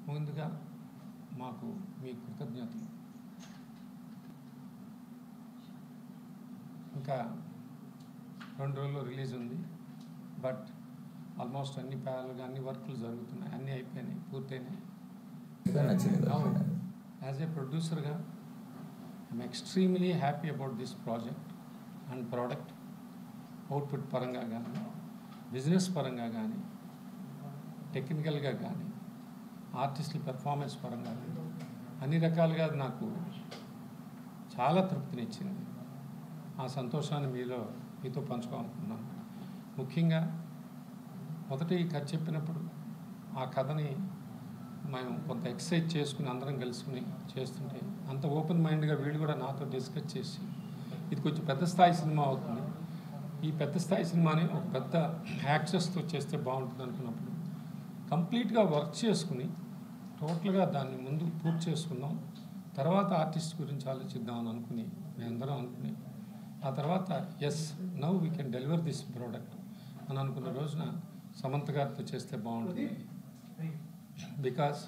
ముందుగా మాకు మీ కృతజ్ఞతలు ఇంకా రెండు రోజుల్లో రిలీజ్ ఉంది బట్ ఆల్మోస్ట్ అన్ని ప్యారల్గా అన్ని వర్క్లు జరుగుతున్నాయి అన్నీ అయిపోయినాయి పూర్తయినాయి నచ్చింది Now, యాజ్ ఏ ప్రొడ్యూసర్గా I'm extremely happy about this project and product output పరంగా కానీ బిజినెస్ పరంగా కానీ టెక్నికల్గా కానీ ఆర్టిస్టుల పెర్ఫార్మెన్స్ పరంగా కానీ అన్ని రకాలుగా అది నాకు చాలా తృప్తినిచ్చింది ఆ సంతోషాన్ని మీలో మీతో పంచుకోవాలనుకున్నాను ముఖ్యంగా మొదట ఈ కథ చెప్పినప్పుడు ఆ కథని మేము కొంత ఎక్సర్సైజ్ చేసుకుని అందరం కలుసుకుని చేస్తుంటే అంత ఓపెన్ మైండ్గా వీళ్ళు కూడా నాతో డిస్కస్ చేసి ఇది కొంచెం పెద్ద స్థాయి సినిమా అవుతుంది ఈ పెద్ద స్థాయి సినిమాని ఒక పెద్ద యాక్సెస్తో చేస్తే బాగుంటుంది అనుకున్నప్పుడు కంప్లీట్గా వర్క్ చేసుకుని టోటల్గా దాన్ని ముందు పూర్తి చేసుకుందాం తర్వాత ఆర్టిస్ట్ గురించి ఆలోచిద్దామని అనుకుని మేమందరం అనుకుని ఆ తర్వాత yes now we can deliver this product అని అనుకున్న రోజున సమంత గారితో చేస్తే బాగుంటుంది బికాస్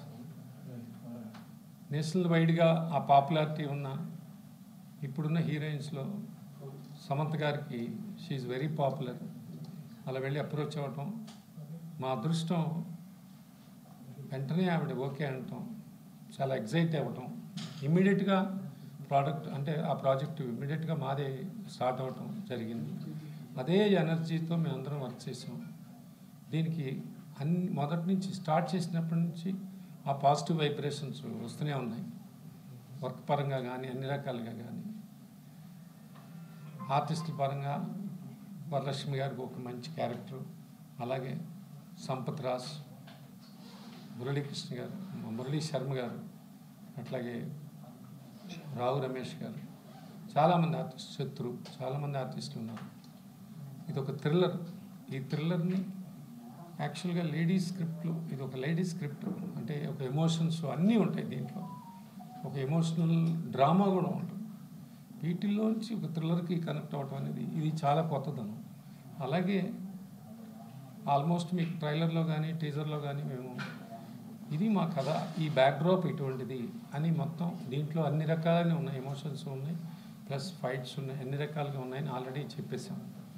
నేషనల్ వైడ్గా ఆ పాపులారిటీ ఉన్న ఇప్పుడున్న హీరోయిన్స్లో సమంత గారికి షీఈ్ వెరీ పాపులర్ అలా వెళ్ళి అప్రోచ్ అవ్వటం మా అదృష్టం వెంటనే ఆవిడ ఓకే అనటం చాలా ఎగ్జైట్ అవ్వటం ఇమ్మీడియట్గా ప్రోడక్ట్ అంటే ఆ ప్రాజెక్ట్ ఇమ్మీడియట్గా మాదే స్టార్ట్ అవ్వటం జరిగింది అదే ఎనర్జీతో మేమందరం వర్క్ చేసాం దీనికి అన్ని మొదటి నుంచి స్టార్ట్ చేసినప్పటి నుంచి ఆ పాజిటివ్ వైబ్రేషన్స్ వస్తూనే ఉన్నాయి వర్క్ పరంగా కానీ అన్ని రకాలుగా కానీ ఆర్టిస్టుల పరంగా వరలక్ష్మి గారికి ఒక మంచి క్యారెక్టర్ అలాగే సంపత్ రాజ్ మురళీకృష్ణ గారు మురళీ శర్మ గారు అట్లాగే రావు రమేష్ గారు చాలామంది ఆర్టిస్ట్ శత్రు చాలామంది ఆర్టిస్టులు ఉన్నారు ఇది ఒక థ్రిల్లర్ ఈ థ్రిల్లర్ని యాక్చువల్గా లేడీస్ స్క్రిప్ట్లు ఇది ఒక లేడీస్ స్క్రిప్ట్ అంటే ఒక ఎమోషన్స్ అన్నీ ఉంటాయి దీంట్లో ఒక ఎమోషనల్ డ్రామా కూడా ఉంటుంది వీటిల్లోంచి ఒక థ్రిల్లర్కి కనెక్ట్ అవ్వటం అనేది ఇది చాలా కొత్తదనం అలాగే ఆల్మోస్ట్ మీకు ట్రైలర్లో కానీ టీజర్లో కానీ మేము ఇది మా కథ ఈ బ్యాక్డ్రాప్ ఇటువంటిది అని మొత్తం దీంట్లో అన్ని రకాలనే ఉన్నాయి ఎమోషన్స్ ఉన్నాయి ప్లస్ ఫైట్స్ ఉన్నాయి అన్ని రకాలుగా ఉన్నాయని ఆల్రెడీ చెప్పేశాం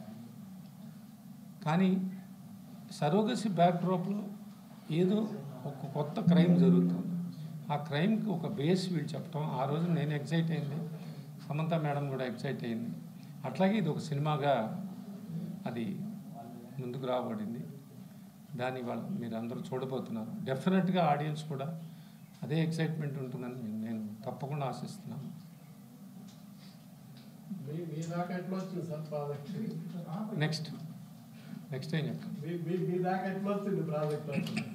కానీ సరోగసి బ్యాక్డ్రాప్లో ఏదో ఒక కొత్త క్రైమ్ జరుగుతుంది ఆ క్రైమ్కి ఒక బేస్ వీళ్ళు చెప్పడం ఆ రోజు నేను ఎగ్జైట్ అయింది సమంత మేడం కూడా ఎగ్జైట్ అయింది అట్లాగే ఇది ఒక సినిమాగా అది ముందుకు రాబడింది దాన్ని వాళ్ళు మీరు అందరూ చూడబోతున్నారు డెఫినెట్గా ఆడియన్స్ కూడా అదే ఎక్సైట్మెంట్ ఉంటుందని నేను- నేను తప్పకుండా ఆశిస్తున్నాను మీ మీ దాకా ఎట్లా వచ్చింది సార్ ప్రాజెక్ట్ నెక్స్ట్ నెక్స్ట్ ఏం చెప్తాను మీ మీ మీ దాకా ఎట్లా వచ్చింది ప్రాజెక్ట్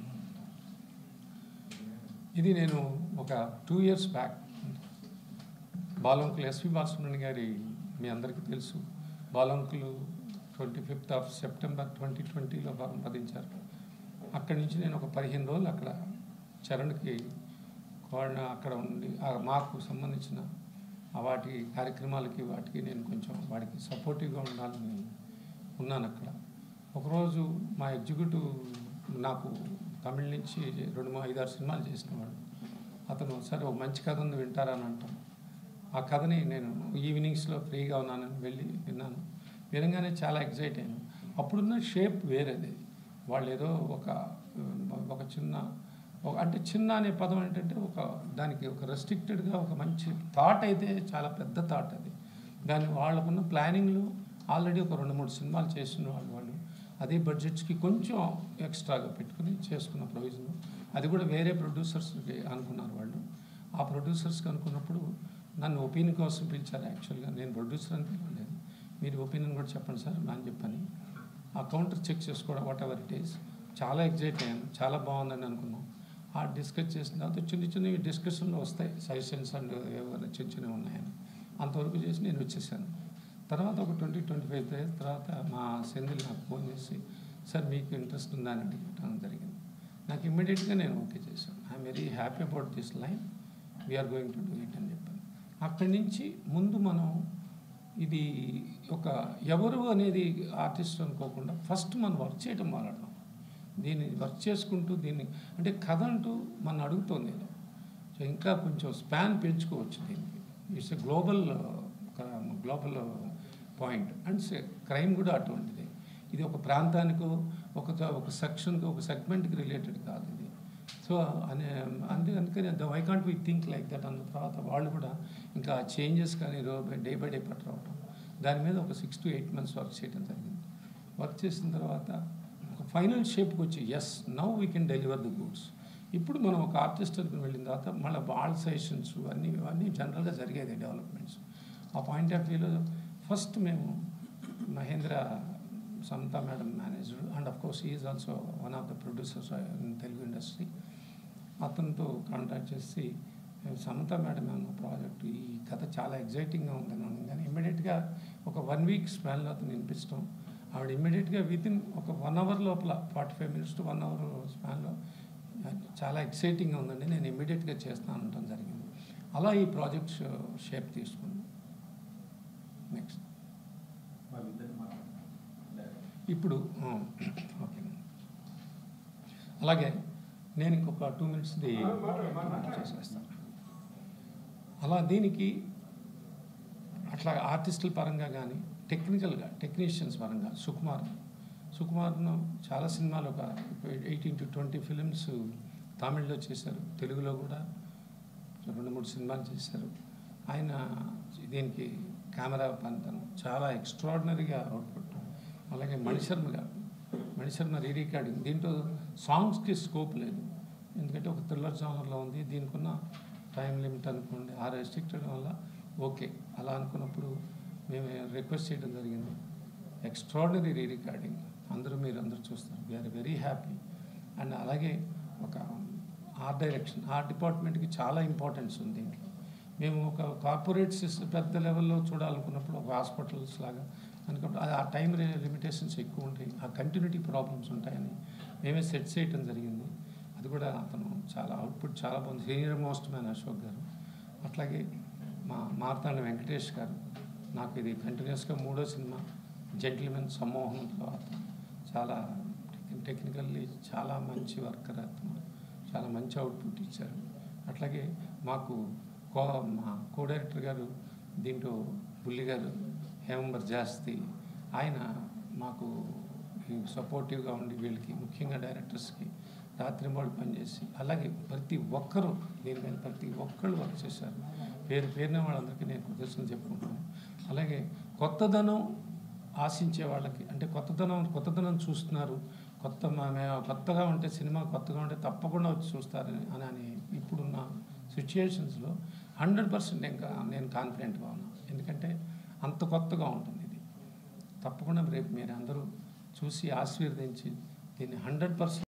ఇది నేను ఒక టూ ఇయర్స్ బ్యాక్ బాలంకులు ఎస్వి బాలసుబ్రహ్మణ్య గారి మీ అందరికీ తెలుసు బాలంకులు twenty fifth of September twenty ట్వంటీలో పదించారు అక్కడి నుంచి నేను ఒక పదిహేను రోజులు అక్కడ చరణ్కి కోడిన అక్కడ ఉండి ఆ మాకు సంబంధించిన ఆ వాటి కార్యక్రమాలకి వాటికి నేను కొంచెం వాడికి సపోర్టివ్గా ఉండాలని ఉన్నాను అక్కడ ఒకరోజు మా ఎగ్జిక్యూటివ్ నాకు తమిళ నుంచి రెండు మూడు ఐదారు సినిమాలు చేసినవాడు అతను సరే ఒక మంచి కథ ఉంది వింటారా అని అంటాం ఆ కథని నేను ఈవినింగ్స్లో ఫ్రీగా ఉన్నానని వెళ్ళి విన్నాను వినగానే చాలా ఎగ్జైట్ అయ్యాను అప్పుడున్న షేప్ వేరేది వాళ్ళు ఏదో ఒక ఒక చిన్న ఒక అంటే చిన్న అనే పదం ఏంటంటే ఒక దానికి ఒక రెస్ట్రిక్టెడ్గా ఒక మంచి థాట్ అయితే చాలా పెద్ద థాట్ అది దాని వాళ్ళకున్న ప్లానింగ్లు ఆల్రెడీ ఒక రెండు మూడు సినిమాలు చేసిన వాళ్ళు వాళ్ళు అదే బడ్జెట్స్కి కొంచెం ఎక్స్ట్రాగా పెట్టుకుని చేసుకున్న ప్రొవిజన్ అది కూడా వేరే ప్రొడ్యూసర్స్కి అనుకున్నారు వాళ్ళు ఆ ప్రొడ్యూసర్స్కి అనుకున్నప్పుడు నన్ను ఒపీనియన్ కోసం పిలిచారు యాక్చువల్గా నేను ప్రొడ్యూసర్ అని పిలవలేదు మీరు ఒపీనియన్ కూడా చెప్పండి సార్ అని చెప్పని ఆ కౌంటర్ చెక్ చేసుకోవడం వాట్ ఎవర్ ఇట్ ఈస్ చాలా ఎగ్జైట్ అయ్యాను చాలా బాగుందని అనుకున్నాం ఆ డిస్కస్ చేసిన తర్వాత చిన్న చిన్న డిస్కషన్లో వస్తాయి సజెషన్స్ అండ్ ఏమైనా చిన్న చిన్నవి ఉన్నాయని అంతవరకు చేసి నేను వచ్చేసాను తర్వాత ఒక ట్వంటీ ట్వంటీ ఫైవ్ డేస్ తర్వాత మా సెంధిల్ నాకు ఫోన్ చేసి సార్ మీకు ఇంట్రెస్ట్ ఉందా అని అడిగటం జరిగింది నాకు ఇమ్మీడియట్గా నేను ఓకే చేశాను I'm very happy about this line we're going to do it అని చెప్పాను అక్కడి నుంచి ముందు మనం ఇది ఒక ఎవరు అనేది ఆర్టిస్ట్ అనుకోకుండా ఫస్ట్ మనం వర్క్ చేయడం మొదలెడదాం దీన్ని వర్క్ చేసుకుంటూ దీన్ని అంటే కథ అంటూ మన అడుగుతోంది ఏదో సో ఇంకా కొంచెం స్పాన్ పెంచుకోవచ్చు దీనికి it's a global global point and crime కూడా అటువంటిది ఇది ఒక ప్రాంతానికో ఒక ఒక సెక్షన్కి ఒక సెగ్మెంట్కి రిలేటెడ్ కాదు ఇది సో అనే అంతే అందుకని why can't we think like that అన్న తర్వాత వాళ్ళు కూడా ఇంకా చేంజెస్ కానీ డే బై డే పట్టు రావటం దాని మీద ఒక six to eight months work చేయడం జరిగింది వర్క్ చేసిన తర్వాత ఒక ఫైనల్ షేప్కి వచ్చి yes now we can deliver the goods ఇప్పుడు మనం ఒక ఆర్టిస్ట్ అనుకుని వెళ్ళిన తర్వాత మళ్ళీ వాళ్ళ సెషన్స్ అన్నీ ఇవన్నీ జనరల్గా జరిగేది డెవలప్మెంట్స్ ఆ పాయింట్ ఆఫ్ వ్యూలో ఫస్ట్ మేము Mahendra Samatha madam manager and of course is also one of the producers in Telugu industry అతనితో కాంటాక్ట్ చేసి సమత మేడం అన్న ప్రాజెక్ట్ ఈ కథ చాలా ఎగ్జైటింగ్గా ఉందని అన్నాను కానీ ఇమ్మీడియట్గా ఒక వన్ వీక్ స్పాన్లో అతను వినిపించడం ఆవిడ ఇమ్మీడియట్గా విత్ ఇన్ ఒక వన్ అవర్ లోపల forty five minutes to one hour స్పాన్లో చాలా ఎక్సైటింగ్గా ఉందండి నేను ఇమ్మీడియట్గా చేస్తాను అనడం జరిగింది అలా ఈ ప్రాజెక్ట్ షేప్ తీసుకుంది నెక్స్ట్ ఇప్పుడు ఓకే అలాగే నేను ఇంకొక టూ మినిట్స్ది చేసేస్తాను అలా దీనికి అట్లా ఆర్టిస్టుల పరంగా కానీ టెక్నికల్గా టెక్నీషియన్స్ పరంగా సుకుమార్ సుకుమార్ను చాలా సినిమాలు ఒక ఎయిటీన్ టు ట్వంటీ ఫిలిమ్స్ తమిళ్లో చేశారు తెలుగులో కూడా రెండు మూడు సినిమాలు చేశారు ఆయన దీనికి కెమెరా పనితనం చాలా ఎక్స్ట్రాడినరీగా అవుట్పుట్ అలాగే మణిశర్మ గారు మణిశర్మ రీ రికార్డింగ్ దీంట్లో సాంగ్స్కి స్కోప్ లేదు ఎందుకంటే ఒక థ్రిల్లర్ జానర్లో ఉంది దీనికి ఉన్న టైం లిమిట్ అనుకోండి ఆ రెస్ట్రిక్టెడ్ వల్ల ఓకే అలా అనుకున్నప్పుడు మేము రిక్వెస్ట్ చేయడం జరిగింది ఎక్స్ట్రాడినరీ రీ రికార్డింగ్ అందరూ మీరు అందరూ చూస్తారు వీఆర్ వెరీ హ్యాపీ అండ్ అలాగే ఒక ఆర్ట్ డైరెక్షన్ ఆర్ట్ డిపార్ట్మెంట్కి చాలా ఇంపార్టెన్స్ ఉంది దీంట్లో మేము ఒక కార్పొరేట్ సిస్టమ్ పెద్ద లెవెల్లో చూడాలనుకున్నప్పుడు ఒక హాస్పిటల్స్ లాగా అనుకున్నప్పుడు ఆ టైం లిమిటేషన్స్ ఎక్కువ ఉంటాయి ఆ కంటిన్యూటీ ప్రాబ్లమ్స్ ఉంటాయని మేమే సెట్ చేయటం జరిగింది అది కూడా అతను చాలా అవుట్పుట్ చాలా బాగుంది సీనియర్ మోస్ట్ మ్యాన్ అశోక్ గారు అట్లాగే మా మార్తాండ వెంకటేష్ గారు నాకు ఇది కంటిన్యూస్గా మూడో సినిమా జెంటిల్మెన్ సమ్మోహనం తర్వాత చాలా టెక్నికల్లీ చాలా మంచి వర్కర్ అతను చాలా మంచి అవుట్పుట్ ఇచ్చారు అట్లాగే మాకు కో మా కో డైరెక్టర్ గారు దీంట్లో బుల్లి గారు హేమంబర్ జాస్తి ఆయన మాకు సపోర్టివ్గా ఉండి వీళ్ళకి ముఖ్యంగా డైరెక్టర్స్కి రాత్రింబాడు పనిచేసి అలాగే ప్రతి ఒక్కరూ దీని మీద ప్రతి ఒక్కళ్ళు వర్క్ చేశారు పేరు పేరున వాళ్ళందరికీ నేను కృతజ్ఞతలు చెప్పుకుంటున్నాను అలాగే కొత్తదనం ఆశించే వాళ్ళకి అంటే కొత్తదనం కొత్తదనం చూస్తున్నారు కొత్త మా- మే- కొత్తగా ఉంటే సినిమా కొత్తగా ఉంటే తప్పకుండా వచ్చి చూస్తారని అని అని ఇప్పుడున్న సిచ్యుయేషన్స్లో హండ్రెడ్ పర్సెంట్ ఇంకా నేను కాన్ఫిడెంట్గా ఉన్నాను ఎందుకంటే అంత కొత్తగా ఉంటుంది ఇది తప్పకుండా రేపు మీరు అందరూ చూసి ఆశీర్వదించి దీన్ని హండ్రెడ్ పర్సెంట్